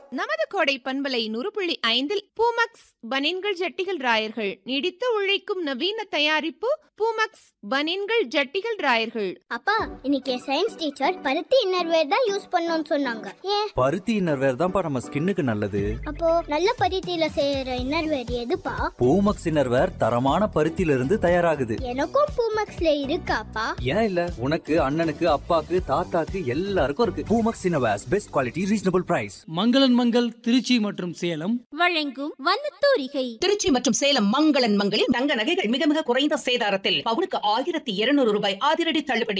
நமது கோடை பண்பலை நூறு புள்ளி ஐந்தில் பூமக்ஸ் பனின்கள் ஜட்டிகள் ராயர்கள் நீடித்து உழைக்கும் நவீன தயாரிப்பு பூமக்ஸ் பனின்கள் ஜட்டிகள் ராயர்கள் அப்பா இன்னைக்கு சயின்ஸ் டீச்சர் பருத்தி இன்னர்வேர் தான் யூஸ் பண்ணணும்னு சொன்னாங்க ஏன் பருத்தி இன்னர்வேர் தான்ப்பா நம்ம ஸ்கின்னுக்கு நல்லது அப்போ நல்ல பருத்தியில செய்யற இன்னர்வேர் எதுப்பா பூமக்ஸ் இன்னர்வேர் தரமான பருத்தியில இருந்து தயாராகுது எனக்கும் பூமக்ஸ்ல இருக்காப்பா ஏன் இல்ல உனக்கு அண்ணனுக்கு அப்பாக்கு தாத்தாக்கு எல்லாருக்கும் இருக்கு Poomex innerwears best quality reasonable price மங்களன் மங்கள் திருச்சி மற்றும் சேலம் வழங்கும் வண்ணத்தூரிகை திருச்சி மற்றும் சேலம் மங்களன் மங்களில் தங்க நகைகள் மிக மிக குறைந்த சேதாரத்தில் பவுனுக்கு ஆயிரத்தி இருநூறு ரூபாய் அதிரடி தள்ளுபடி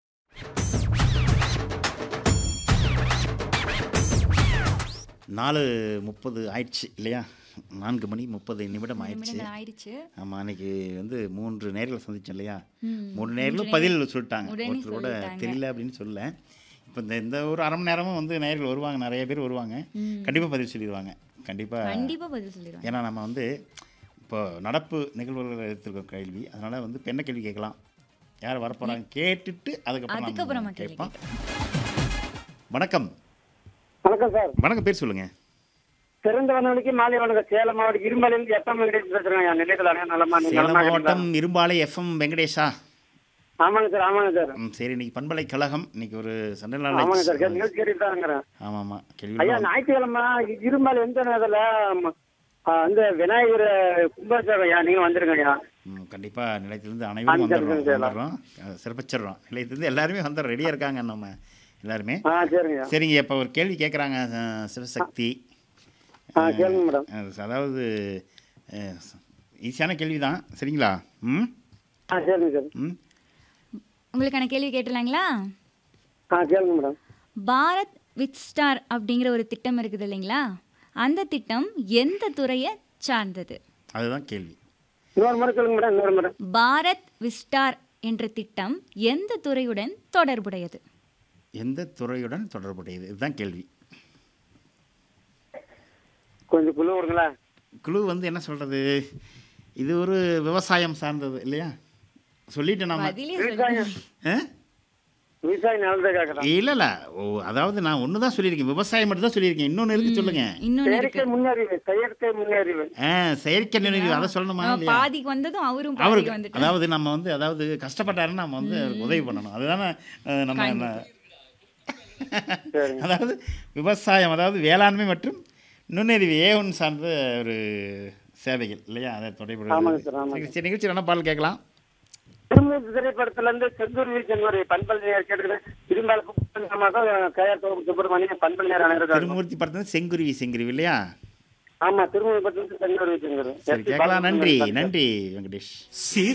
நாலு முப்பது ஆயிடுச்சு இல்லையா நான்கு மணி முப்பது நிமிடம் ஆயிடுச்சு நிமிடங்கள் ஆயிடுச்சு ஆமாம் அன்னைக்கு வந்து மூன்று நேரில் சந்திச்சோம் இல்லையா ம். மூணு நேரில் மூன்று பதில் சொல்லிட்டாங்க உடனே ஒருத்தர் கூட சொல்லிட்டாங்க. தெரியல அப்படின்னு சொல்ல இப்போ இந்த இந்த ஒரு அரை மணி நேரமும் வந்து நேரில் வருவாங்க நிறைய பேர் வருவாங்க கண்டிப்பாக பதில் சொல்லிடுவாங்க கண்டிப்பாக கண்டிப்பா பதில் சொல்லிடுவாங்க ஏன்னா நம்ம வந்து இப்போ நடப்பு நிகழ்வுகள் எடுத்துருக்கோம் கேள்வி அதனால் வந்து இப்போ என்ன கேள்வி கேட்கலாம் யார் வரப்போகிறாங்க கேட்டுட்டு அதுக்கப்புறம் அதுக்கப்புறமா நம்ம கேள்வி கேட்போம் வணக்கம் வணக்கம் சார் வணக்கம் பேர் சொல்லுங்கள் சிறந்த வந்தவனுக்கு மாலை வணக்கம் சேலம் மாவட்டம் இருமலையில் எத்தனை வெங்கடேஷ் பேசுறேன் நிலையத்தில் நலமா நீங்க சேலம் நலமா மாவட்டம் இருக்கீங்களா? இரும்பாலை எஃப்எம் வெங்கடேஷா ஆமாங்க சார் ஆமாங்க சார் ம், சரி இன்னைக்கு பண்பலைக்கழகம் இன்னைக்கு ஒரு சண்டை ஆமாங்க சார் நாள் நிகழ்ச்சி கேட்டுட்டு தான் இருக்கிறேன் ஆமாம் ஆமாம் ஐயா கேள்வி ஞாயிற்றுக்கிழமை இருமல் எந்த நேரத்தில் வந்து விநாயகர் கும்பாபிஷேகம் ஐயா நீங்க வந்துருங்க ஐயா ம் கண்டிப்பாக நிலையத்திலிருந்து அனைவரும் ஆ, சரி, வந்துடுறோம் சரி, சரி. வந்துடுறோம் அஹ், சிறப்பிச்சிடுறோம் நிலையத்திலிருந்து எல்லாருமே வந்து ரெடியாக இருக்காங்க நம்ம எல்லாருமே ஆ சரிங்க சரிங்க இப்போ ஒரு கேள்வி கேட்குறாங்க சிவசக்தி ஆ கேளுங்க மேடம் அஹ், அதாவது ஈஸியான கேள்வி தான் சரிங்களா ம் ஆ சரிங்க சார் ம் உங்களுக்கான கேள்வி கேட்டலாங்களா ஆ கேளுங்க மேடம் பாரத் வித் ஸ்டார் அப்படிங்கிற ஒரு திட்டம் இருக்குது இல்லைங்களா அந்த திட்டம் எந்த துறையை சார்ந்தது அதுதான் கேள்வி இன்னொரு முறை சொல்லுங்க மேடம் இன்னொரு முறை பாரத் விஸ்டார் என்ற திட்டம் எந்த துறையுடன் தொடர்புடையது எந்த துறையுடன் தொடர்புடையது இதுதான் கேள்வி கொஞ்சம் குழு விடுங்களா குழு வந்து என்ன சொல்கிறது இது ஒரு விவசாயம் சார்ந்தது இல்லையா சொல்லிட்டேன் நாம பதிலே விவசாயம் ஆ விவசாய நிலத்தை கேட்கலாம் இல்லை இல்லை ஓ அதாவது நான் ஒன்று தான் சொல்லியிருக்கேன் விவசாயம் மட்டும் தான் சொல்லியிருக்கேன் இன்னொன்று இருக்கு சொல்லுங்க இன்னொன்னு செயற்கை இருக்கு முன்னறிவு செயற்கை முன்னறிவு ஆ செயற்கை நினைவு அதை சொல்லணுமா ஆ, இல்லையா பாதிக்கு வந்ததும் அவரும் பாதிக்கு அவருக்கு வந்துட்டு அதாவது நம்ம வந்து அதாவது கஷ்டப்பட்டாருன்னு நம்ம வந்து அவருக்கு உதவி பண்ணணும் அதுதானே அஹ், நம்ம என்ன- சரிங்க அதாவது விவசாயம் அதாவது வேளாண்மை மற்றும் நுண்ணறிவு ஏ ஒன் சார்ந்த ஒரு சேவைகள் இல்லையா அதை ஆமாங்க சார், ஆமாங்க. தொடர்பு சரி நிகழ்ச்சி என்ன பாடல் கேட்கலாம் திருமூர்த்தி திரைப்படத்துல இருந்து செந்தூர்வி செந்தூரி பண்பல் நேர் கேட்டுக்கிறேன் திரும்பால கையார் தொகுப்பு சுப்பிரமணியம் பண்பல் நேர் அனைவரும் திருமூர்த்தி படத்துல செங்குருவி செங்குருவி இல்லையா ஆமா திருமூர்த்தி படத்துல செந்தூர்வி செந்தூரி சரி கேட்கலாம் நன்றி நன்றி வெங்கடேஷ்